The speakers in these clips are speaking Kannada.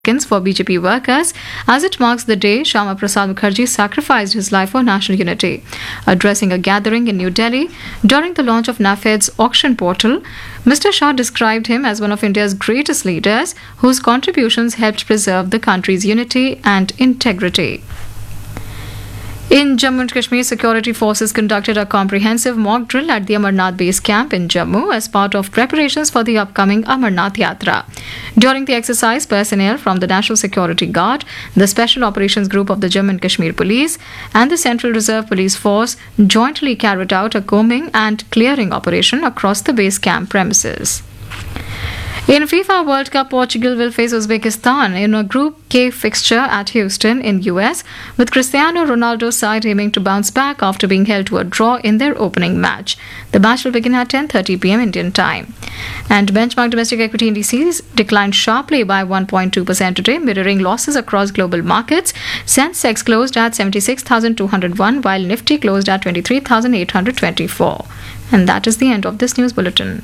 seconds for BJP workers as it marks the day Shama Prasad Mukherjee sacrificed his life for national unity. Addressing a gathering in New Delhi during the launch of NAFED's auction portal, Mr. Shah described him as one of India's greatest leaders whose contributions helped preserve the country's unity and integrity. In Jammu and Kashmir, security forces conducted a comprehensive mock drill at the Amarnath base camp in Jammu as part of preparations for the upcoming Amarnath Yatra. During the exercise, personnel from the National Security Guard, the Special Operations Group of the Jammu and Kashmir Police, and the Central Reserve Police Force jointly carried out a combing and clearing operation across the base camp premises. In FIFA World Cup, Portugal will face Uzbekistan in a Group K fixture at Houston in US, with Cristiano Ronaldo's side aiming to bounce back after being held to a draw in their opening match. The match will begin at 10:30 p.m. Indian time. And benchmark domestic equity indices declined sharply by 1.2% today, mirroring losses across global markets. Sensex closed at 76,201, while Nifty closed at 23,824. And that is the end of this news bulletin.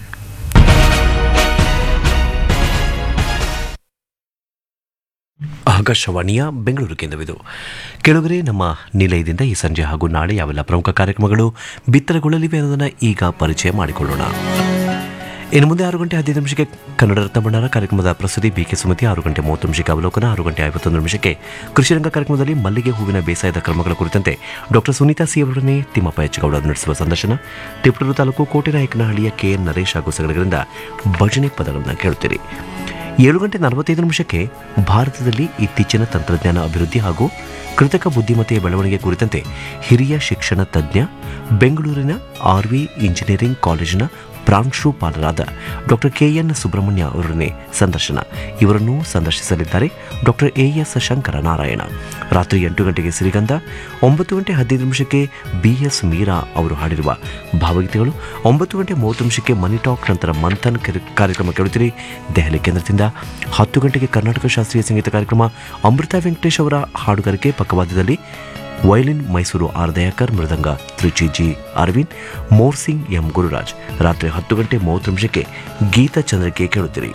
ಆಕಾಶವಾಣಿಯ ಬೆಂಗಳೂರು ಕೇಂದ್ರವಿದು ಕೆಳಗರೆ ನಮ್ಮ ನಿಲಯದಿಂದ ಈ ಸಂಜೆ ಹಾಗೂ ನಾಳೆ ಯಾವೆಲ್ಲ ಪ್ರಮುಖ ಕಾರ್ಯಕ್ರಮಗಳು ಬಿತ್ತರಗೊಳ್ಳಲಿವೆ ಅನ್ನೋದನ್ನು ಈಗ ಪರಿಚಯ ಮಾಡಿಕೊಳ್ಳೋಣ ಇನ್ನು ಮುಂದೆ ಆರು ಗಂಟೆ ಹದಿನೈದು ನಿಮಿಷಕ್ಕೆ ಕನ್ನಡ ರತ್ನ ಭಂಡಾರ ಕಾರ್ಯಕ್ರಮದ ಪ್ರಸ್ತುತಿ ಬಿಕೆ ಸುಮತಿ ಆರು ಗಂಟೆ ಮೂವತ್ತು ನಿಮಿಷಕ್ಕೆ ಅವಲೋಕನ ಆರು ಗಂಟೆ ಐವತ್ತೊಂದು ನಿಮಿಷಕ್ಕೆ ಕೃಷಿರಂಗ ಕಾರ್ಯಕ್ರಮದಲ್ಲಿ ಮಲ್ಲಿಗೆ ಹೂವಿನ ಬೇಸಾಯದ ಕ್ರಮಗಳ ಕುರಿತಂತೆ ಡಾಕ್ಟರ್ ಸುನೀತಾ ಸಿ ಅವರನ್ನೇ ತಿಮ್ಮಪ್ಪ ಹೆಚ್ಚಗೌಡ ನಡೆಸುವ ಸಂದರ್ಶನ ತಿಪಟೂರು ತಾಲೂಕು ಕೋಟೆನಾಯಕನಹಳ್ಳಿಯ ಕೆಎನ್ ನರೇಶ್ ಹಾಗೂ ಸಂಘಟನೆಗಳಿಂದ ಭಜನೆ ಪದಗಳನ್ನು ಕೇಳುತ್ತೀರಿ ಏಳು ಗಂಟೆ ನಲವತ್ತೈದು ನಿಮಿಷಕ್ಕೆ ಭಾರತದಲ್ಲಿ ಇತ್ತೀಚಿನ ತಂತ್ರಜ್ಞಾನ ಅಭಿವೃದ್ಧಿ ಹಾಗೂ ಕೃತಕ ಬುದ್ಧಿಮತ್ತೆಯ ಬೆಳವಣಿಗೆ ಕುರಿತಂತೆ ಹಿರಿಯ ಶಿಕ್ಷಣ ತಜ್ಞ ಬೆಂಗಳೂರಿನ ಆರ್ವಿ ಇಂಜಿನಿಯರಿಂಗ್ ಕಾಲೇಜಿನ ಪ್ರಾಂಶುಪಾಲರಾದ ಡಾಕ್ಟರ್ ಕೆಎನ್ ಸುಬ್ರಹ್ಮಣ್ಯ ಅವರನ್ನೇ ಸಂದರ್ಶನ ಇವರನ್ನು ಸಂದರ್ಶಿಸಲಿದ್ದಾರೆ doctor A S Shankara Narayana ರಾತ್ರಿ ಎಂಟು ಗಂಟೆಗೆ ಸಿರಿಗಂಧ ಒಂಬತ್ತು ಗಂಟೆ ಹದಿನೈದು ನಿಮಿಷಕ್ಕೆ ಬಿ ಎಸ್ ಮೀರಾ ಅವರು ಹಾಡಿರುವ ಭಾವಗೀತೆಗಳು ಒಂಬತ್ತು ಗಂಟೆ ಮೂವತ್ತು ನಿಮಿಷಕ್ಕೆ ಮನಿ ಟಾಕ್ ನಂತರ ಮಂಥನ್ ಕರೆ- ಕಾರ್ಯಕ್ರಮ ಕೇಳುತ್ತೀರಿ ದೆಹಲಿ ಕೇಂದ್ರದಿಂದ ಹತ್ತು ಗಂಟೆಗೆ ಕರ್ನಾಟಕ ಶಾಸ್ತ್ರೀಯ ಸಂಗೀತ ಕಾರ್ಯಕ್ರಮ ಅಮೃತ ವೆಂಕಟೇಶ್ ಅವರ ಹಾಡುಗಾರಿಕೆ ಪಕ್ಕವಾದ್ಯದಲ್ಲಿ violin Mysore R Dayakar mridanga Trichy G Aravind morsing M Gururaj ರಾತ್ರಿ ಹತ್ತು ಗಂಟೆ ಮೂವತ್ತು ನಿಮಿಷಕ್ಕೆ ಗೀತ ಚಂದ್ರಿಕೆ ಕೇಳುತ್ತೀರಿ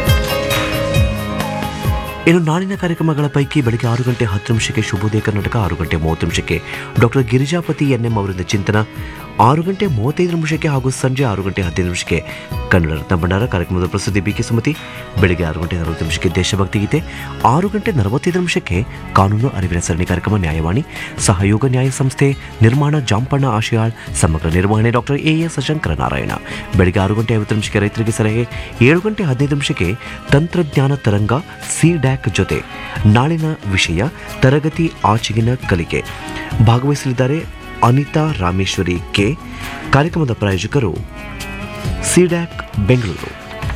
ಇನ್ನು ನಾಳಿನ ಕಾರ್ಯಕ್ರಮಗಳ ಪೈಕಿ ಬೆಳಗ್ಗೆ ಆರು ಗಂಟೆ ಹತ್ತು ನಿಮಿಷಕ್ಕೆ ಶುಭೋದಯ ಕರ್ನಾಟಕ ಆರು ಗಂಟೆ ಮೂವತ್ತು ನಿಮಿಷಕ್ಕೆ ಡಾಕ್ಟರ್ ಗಿರಿಜಾಪತಿ ಎನ್ಎಂ ಅವರಿಂದ ಚಿಂತನ ಆರು ಗಂಟೆ ಮೂವತ್ತೈದು ನಿಮಿಷಕ್ಕೆ ಹಾಗೂ ಸಂಜೆ ಆರು ಗಂಟೆ ಹದಿನೈದು ನಿಮಿಷಕ್ಕೆ ಕನ್ನಡ ರತ್ನ ಭಂಡಾರ ಕಾರ್ಯಕ್ರಮದ ಪ್ರಸ್ತುತಿ ಬಿಕೆ ಸುಮತಿ ಬೆಳಗ್ಗೆ ಆರು ಗಂಟೆ ನಲವತ್ತು ನಿಮಿಷಕ್ಕೆ ದೇಶಭಕ್ತಿ ಗೀತೆ ಆರು ಗಂಟೆ ನಲವತ್ತೈದು ನಿಮಿಷಕ್ಕೆ ಕಾನೂನು ಅರಿವಿನ ಸರಣಿ ಕಾರ್ಯಕ್ರಮ ನ್ಯಾಯವಾಣಿ ಸಹಯೋಗ ನ್ಯಾಯ ಸಂಸ್ಥೆ ನಿರ್ಮಾಣ ಜಾಂಪಣ್ಣ ಆಶಯಾಳ್ ಸಮಗ್ರ ನಿರ್ವಹಣೆ doctor A S Shankara Narayana ಬೆಳಗ್ಗೆ ಆರು ಗಂಟೆ ಐವತ್ತು ನಿಮಿಷಕ್ಕೆ ರೈತರಿಗೆ ಸಲಹೆ ಏಳು ಗಂಟೆ ಹದಿನೈದು ನಿಮಿಷಕ್ಕೆ ತಂತ್ರಜ್ಞಾನ ತರಂಗ ಸಿ ಡ್ಯಾಕ್ ಜೊತೆ ನಾಳಿನ ವಿಷಯ ತರಗತಿ ಆಚೆಗಿನ ಕಲಿಕೆ ಭಾಗವಹಿಸಲಿದ್ದಾರೆ ಅನಿತಾ ರಾಮೇಶ್ವರಿ ಕೆ ಕಾರ್ಯಕ್ರಮದ ಪ್ರಾಯೋಜಕರು ಸಿಡ್ಯಾಕ್ ಬೆಂಗಳೂರು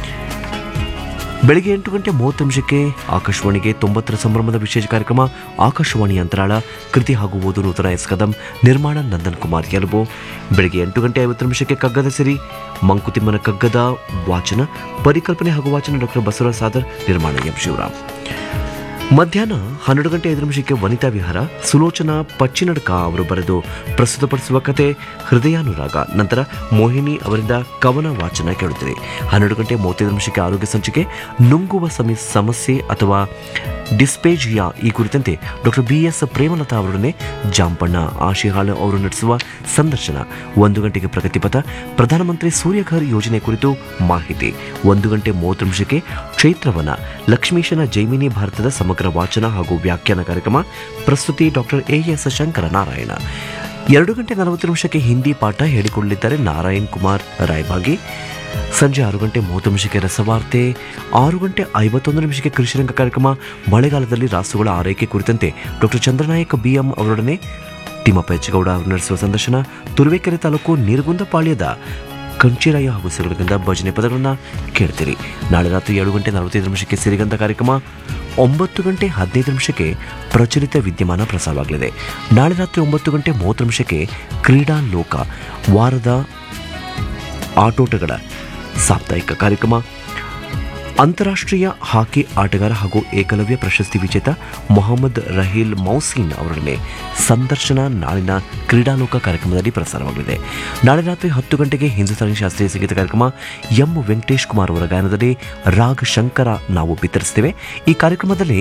ಬೆಳಗ್ಗೆ ಎಂಟು ಗಂಟೆ ಮೂವತ್ತು ನಿಮಿಷಕ್ಕೆ ಆಕಾಶವಾಣಿಗೆ ತೊಂಬತ್ತರ ಸಂಭ್ರಮದ ವಿಶೇಷ ಕಾರ್ಯಕ್ರಮ ಆಕಾಶವಾಣಿ ಅಂತರಾಳ ಕೃತಿ ಹಾಗೂ ಓದು ನೂತನ ಎಸ್ ಕದಂ ನಿರ್ಮಾಣ ನಂದನ್ ಕುಮಾರ್ ಯಲಬು ಬೆಳಗ್ಗೆ ಎಂಟು ಗಂಟೆ ಐವತ್ತು ನಿಮಿಷಕ್ಕೆ ಕಗ್ಗದ ಸಿರಿ ಮಂಕುತಿಮ್ಮನ ಕಗ್ಗದ ವಾಚನ ಪರಿಕಲ್ಪನೆ ಹಾಗೂ ವಾಚನ ಡಾಕ್ಟರ್ ಬಸವರಾಜ್ ಸಾದರ್ ನಿರ್ಮಾಣ ಎಂ ಶಿವರಾಮ್ ಮಧ್ಯಾಹ್ನ ಹನ್ನೆರಡು ಗಂಟೆ ಐದು ನಿಮಿಷಕ್ಕೆ ವನಿತಾ ವಿಹಾರ ಸುಲೋಚನಾ ಪಚ್ಚಿನಡ್ಕ ಅವರು ಬರೆದು ಪ್ರಸ್ತುತಪಡಿಸುವ ಕತೆ ಹೃದಯಾನುರಾಗ ನಂತರ ಮೋಹಿನಿ ಅವರಿಂದ ಕವನ ವಾಚನ ಕೇಳುತ್ತದೆ ಹನ್ನೆರಡು ಗಂಟೆ ಮೂವತ್ತೈದು ನಿಮಿಷಕ್ಕೆ ಆರೋಗ್ಯ ಸಂಚಿಕೆ ನುಂಗುವ ಸಮಿ ಸಮಸ್ಯೆ ಅಥವಾ ಡಿಸ್ಪೇಜಿಯಾ ಈ ಕುರಿತಂತೆ ಡಾಕ್ಟರ್ ಬಿ ಎಸ್ ಪ್ರೇಮಲತಾ ಅವರೊಡನೆ ಜಾಂಪಣ್ಣ ಆಶಿಹಾಳು ಅವರು ನಡೆಸುವ ಸಂದರ್ಶನ ಒಂದು ಗಂಟೆಗೆ ಪ್ರಗತಿಪಥ ಪ್ರಧಾನಮಂತ್ರಿ ಸೂರ್ಯಘರ್ ಯೋಜನೆ ಕುರಿತು ಮಾಹಿತಿ ಒಂದು ಗಂಟೆ ಮೂವತ್ತು ನಿಮಿಷಕ್ಕೆ ಚೈತ್ರವನ ಲಕ್ಷ್ಮೀಶನ ಜೈಮಿನಿ ಭಾರತದ ಸಮಗ್ರ ವಾಚನ ಹಾಗೂ ವ್ಯಾಖ್ಯಾನ ಕಾರ್ಯಕ್ರಮ ಪ್ರಸ್ತುತಿ doctor A S Shankara Narayana ಎರಡು ಗಂಟೆ ನಲವತ್ತು ನಿಮಿಷಕ್ಕೆ ಹಿಂದಿ ಪಾಠ ಹೇಳಿಕೊಳ್ಳಲಿದ್ದಾರೆ ನಾರಾಯಣ್ ಕುಮಾರ್ ರಾಯಬಾಗಿ ಸಂಜೆ ಆರು ಗಂಟೆ ಮೂವತ್ತು ನಿಮಿಷಕ್ಕೆ ರಸವಾರ್ತೆ ಆರು ಗಂಟೆ ಐವತ್ತೊಂದು ನಿಮಿಷಕ್ಕೆ ಕೃಷಿರಂಗ ಕಾರ್ಯಕ್ರಮ ಮಳೆಗಾಲದಲ್ಲಿ ರಾಸುಗಳ ಆರೈಕೆ ಕುರಿತಂತೆ ಡಾಕ್ಟರ್ ಚಂದ್ರನಾಯಕ ಬಿಎಂ ಅವರೊಡನೆ ತಿಮ್ಮಪ್ಪ ಹೆಚ್ಚಗೌಡ ಅವರು ನಡೆಸುವ ಸಂದರ್ಶನ ತುರುವೇಕೆರೆ ತಾಲೂಕು ನೀರ್ಗುಂದಪಾಳ್ಯದ ಕಂಚಿರಾಯ ಹಾಗೂ ಸಿರುಗಳಿಂದ ಭಜನೆ ಪದಗಳನ್ನು ಕೇಳ್ತೀರಿ ನಾಳೆ ರಾತ್ರಿ ಏಳು ಗಂಟೆ ನಲವತ್ತೈದು ನಿಮಿಷಕ್ಕೆ ಸಿರಿಗಂಧ ಕಾರ್ಯಕ್ರಮ ಒಂಬತ್ತು ಗಂಟೆ ಹದಿನೈದು ನಿಮಿಷಕ್ಕೆ ಪ್ರಚಲಿತ ವಿದ್ಯಮಾನ ಪ್ರಸಾರವಾಗಲಿದೆ ನಾಳೆ ರಾತ್ರಿ ಒಂಬತ್ತು ಗಂಟೆ ಮೂವತ್ತು ನಿಮಿಷಕ್ಕೆ ಕ್ರೀಡಾ ಲೋಕ ವಾರದ ಆಟೋಟಗಳ ಸಾಪ್ತಾಹಿಕ ಕಾರ್ಯಕ್ರಮ ಅಂತಾರಾಷ್ಟ್ರೀಯ ಹಾಕಿ ಆಟಗಾರ ಹಾಗೂ ಏಕಲವ್ಯ ಪ್ರಶಸ್ತಿ ವಿಜೇತ ಮೊಹಮ್ಮದ್ ರಹೀಲ್ ಮೌಸೀನ್ ಅವರೊಡನೆ ಸಂದರ್ಶನ ನಾಳಿನ ಕ್ರೀಡಾಲೋಕ ಕಾರ್ಯಕ್ರಮದಲ್ಲಿ ಪ್ರಸಾರವಾಗಲಿದೆ ನಾಳೆ ರಾತ್ರಿ ಹತ್ತು ಗಂಟೆಗೆ ಹಿಂದೂಸ್ತಾನಿ ಶಾಸ್ತ್ರೀಯ ಸಂಗೀತ ಕಾರ್ಯಕ್ರಮ ಎಂ ವೆಂಕಟೇಶ್ ಕುಮಾರ್ ಅವರ ಗಾಯನದಲ್ಲಿ ರಾಗ್ ಶಂಕರ ನಾವು ಬಿತ್ತರಿಸ್ತೇವೆ ಈ ಕಾರ್ಯಕ್ರಮದಲ್ಲಿ